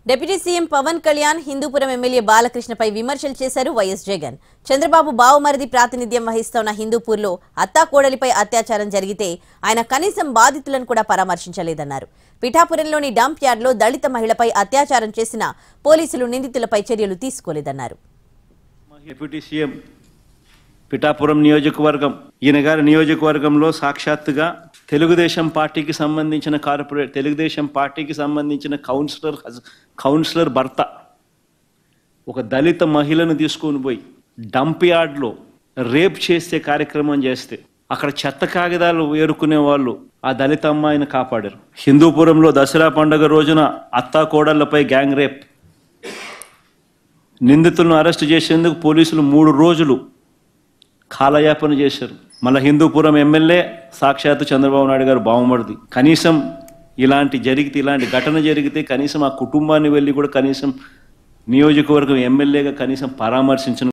deputy CM Pawan Kalyan Hindupuram MLA బాలకృష్ణపై విమర్శలు చేశారు వైఎస్ జగన్ చంద్రబాబు బావమరిది ప్రాతినిధ్యం వహిస్తోన్న హిందూపూర్లో అత్తాకోడలిపై అత్యాచారం జరిగితే ఆయన కనీసం బాధితులను కూడా పరామర్శించలేదన్నారు పిఠాపురంలోని డంప్ యార్డ్లో దళిత మహిళపై అత్యాచారం చేసిన పోలీసులు నిందితులపై చర్యలు తీసుకోలేదన్నారు డిప్యూటీ సీఎం పిఠాపురం నియోజకవర్గం ఈయన గారి నియోజకవర్గంలో సాక్షాత్తుగా తెలుగుదేశం పార్టీకి సంబంధించిన కార్పొరేట్ తెలుగుదేశం పార్టీకి సంబంధించిన కౌన్సిలర్ హస్- కౌన్సిలర్ భర్త ఒక దళిత మహిళను తీసుకొని పోయి డంప్ యార్డ్లో రేప్ చేసే కార్యక్రమం చేస్తే అక్కడ చెత్త కాగితాలు ఏరుకునే వాళ్ళు ఆ దళిత అమ్మాయిని కాపాడారు హిందూపురంలో దసరా పండుగ రోజున అత్తా కోడళ్లపై గ్యాంగ్ రేప్ నిందితులను అరెస్టు చేసేందుకు పోలీసులు మూడు రోజులు కాలయాపన చేశారు మళ్ళీ హిందూపురం ఎమ్మెల్యే సాక్షాత్తు చంద్రబాబు నాయుడు గారు బావమరిది కనీసం ఇలాంటి జరిగితే ఇలాంటి ఘటన జరిగితే కనీసం ఆ కుటుంబాన్ని వెళ్ళి కూడా కనీసం నియోజకవర్గం ఎమ్మెల్యేగా కనీసం పరామర్శించను